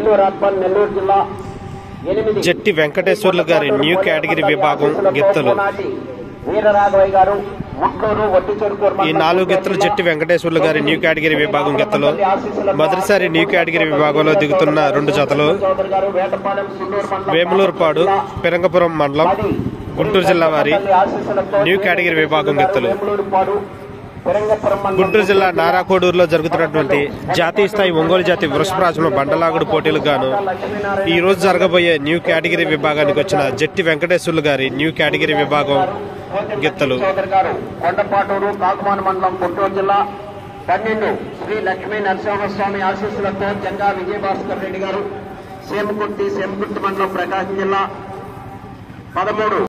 Nellore urban Nellore జిల్లా ఎనిమిది జట్టి వెంకటేశ్వర్లు గారి న్యూ కేటగిరీ విభాగం గిత్తలు వీరరాఘవయ్య గారు ముట్లూరు వట్టి చెరుకూరు ఈ నాలుగు గిత్తలు జట్టి వెంకటేశ్వర్లు గారి న్యూ కేటగిరీ విభాగం గిత్తలు మొదటిసారి న్యూ కేటగిరీ విభాగంలో దిగుతున్న రెండు జతలు చౌదరి గారు వేటపాలెం సున్నూరు మండలం వేములూరుపాడు పిరంగపురం మండలం పది. గుంటూరు జిల్లా వారి ఆశీస్సులతో న్యూ కేటగిరీ విభాగం గిత్తలు వేములూరుపాడు, పిరంగపురం మండలం గుంటూరు జిల్లా నారాకోడూరులో జరుగుతున్నటువంటి జాతీయ స్థాయి ఒంగోలు జాతి వృషభరాజుల బండలాగుడు పోటీలకు గాను ఈ రోజు జరగబోయే న్యూ కేటగిరీ విభాగానికి వచ్చిన జట్టి వెంకటేశ్వర్లు గారి న్యూ కేటగిరీ విభాగం గిత్తలు చౌదరి గారు కొండపాటూరు కాకుమాన మండలం గుంటూరు జిల్లా పన్నెండు శ్రీ లక్ష్మీ నరసింహస్వామి ఆశీస్సులతో జంగా విజయభాస్కర్ రెడ్డి గారు సేమకుర్తి సేమకుర్తి మండలం ప్రకాశం జిల్లా పదమూడు